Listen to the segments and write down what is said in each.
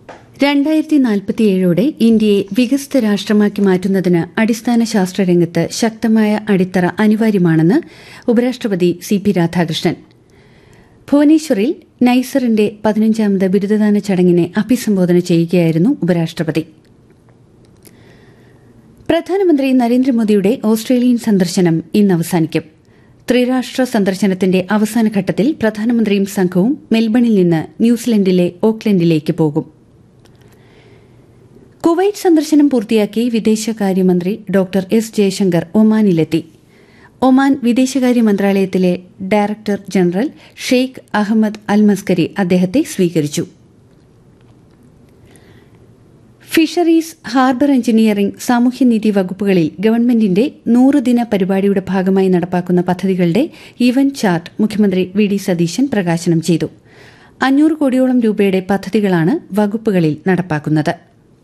രണ്ടായിരത്തി നാൽപ്പത്തിയേഴോടെ ഇന്ത്യയെ വികസിത രാഷ്ട്രമാക്കി മാറ്റുന്നതിന് അടിസ്ഥാന ശാസ്ത്രരംഗത്ത് ശക്തമായ അടിത്തറ അനിവാര്യമാണെന്ന് ഉപരാഷ്ട്രപതി സി പി രാധാകൃഷ്ണൻ ഭുവനേശ്വറിൽ നൈസറിന്റെ പതിനഞ്ചാമത് ബിരുദദാന ചടങ്ങിനെ അഭിസംബോധന ചെയ്യുകയായിരുന്നു ഉപരാഷ്ട്രപതി പ്രധാനമന്ത്രി നരേന്ദ്രമോദിയുടെ ഓസ്ട്രേലിയൻ സന്ദർശനം ഇന്ന് അവസാനിക്കും ത്രിരാഷ്ട്ര സന്ദർശനത്തിന്റെ അവസാന ഘട്ടത്തിൽ പ്രധാനമന്ത്രിയും സംഘവും മെൽബണിൽ നിന്ന് ന്യൂസിലൻഡിലെ ഓക്ലൻഡിലേക്ക് പോകും കുവൈറ്റ് സന്ദർശനം പൂർത്തിയാക്കി വിദേശകാര്യമന്ത്രി ഡോക്ടർ എസ് ജയശങ്കർ ഒമാനിലെത്തി ഒമാൻ വിദേശകാര്യ മന്ത്രാലയത്തിലെ director general Sheikh Ahmed Al Maskari അദ്ദേഹത്തെ സ്വീകരിച്ചു ഫിഷറീസ് ഹാർബർ എഞ്ചിനീയറിംഗ് സാമൂഹ്യനീതി വകുപ്പുകളിൽ ഗവൺമെന്റിന്റെ നൂറുദിന പരിപാടിയുടെ ഭാഗമായി നടപ്പാക്കുന്ന പദ്ധതികളുടെ ഇവന്റ് ചാർട്ട് മുഖ്യമന്ത്രി വി ഡി സതീശൻ പ്രകാശനം ചെയ്തു അഞ്ഞൂറ് കോടിയോളം രൂപയുടെ പദ്ധതികളാണ് വകുപ്പുകളിൽ നടപ്പാക്കുന്നത്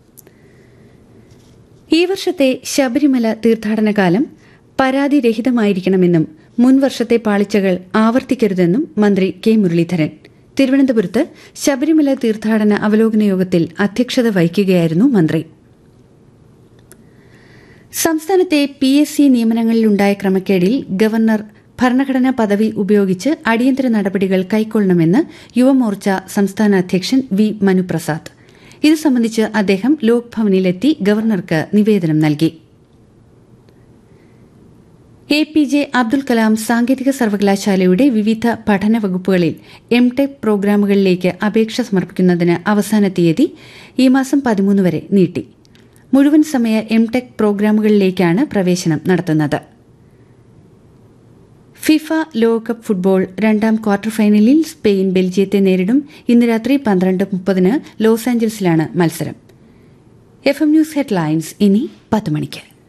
ഈ വർഷത്തെ ശബരിമല തീർത്ഥാടനകാലം പരാതിരഹിതമായിരിക്കണമെന്നും മുൻവർഷത്തെ പാളിച്ചകൾ ആവർത്തിക്കരുതെന്നും മന്ത്രി കെ മുരളീധരൻ തിരുവനന്തപുരത്ത് ശബരിമല തീർത്ഥാടന അവലോകന യോഗത്തിൽ അധ്യക്ഷത വഹിക്കുകയായിരുന്നു മന്ത്രി സംസ്ഥാനത്തെ പി എസ് സി നിയമനങ്ങളിലുണ്ടായ ക്രമക്കേടിൽ ഗവർണർ ഭരണഘടനാ പദവി ഉപയോഗിച്ച് അടിയന്തര നടപടികൾ കൈക്കൊള്ളണമെന്ന് യുവമോർച്ച സംസ്ഥാന അധ്യക്ഷൻ വി മനുപ്രസാദ് ഇത് സംബന്ധിച്ച് അദ്ദേഹം ലോക്ഭവനിലെത്തി ഗവർണർക്ക് നിവേദനം നൽകി A P J Abdul Kalam സാങ്കേതിക സർവകലാശാലയുടെ വിവിധ പഠന വകുപ്പുകളിൽ എം ടെക് പ്രോഗ്രാമുകളിലേക്ക് അപേക്ഷ സമർപ്പിക്കുന്നതിന് അവസാന തീയതി ഈ മാസം പതിമൂന്ന് വരെ നീട്ടി മുഴുവൻ സമയ എം ടെക് പ്രോഗ്രാമുകളിലേക്കാണ് പ്രവേശനം നടത്തുന്നത് ഫിഫ ലോകകപ്പ് ഫുട്ബോൾ രണ്ടാം ക്വാർട്ടർ ഫൈനലിൽ സ്പെയിൻ ബെൽജിയത്തെ നേരിടും ഇന്ന് രാത്രി പന്ത്രണ്ട് മുപ്പതിന് ലോസ് ആഞ്ചൽസിലാണ് മത്സരം എഫ് എം ന്യൂസ് ഹെഡ്ലൈൻസ് ഇനി പത്ത് മണിക്ക്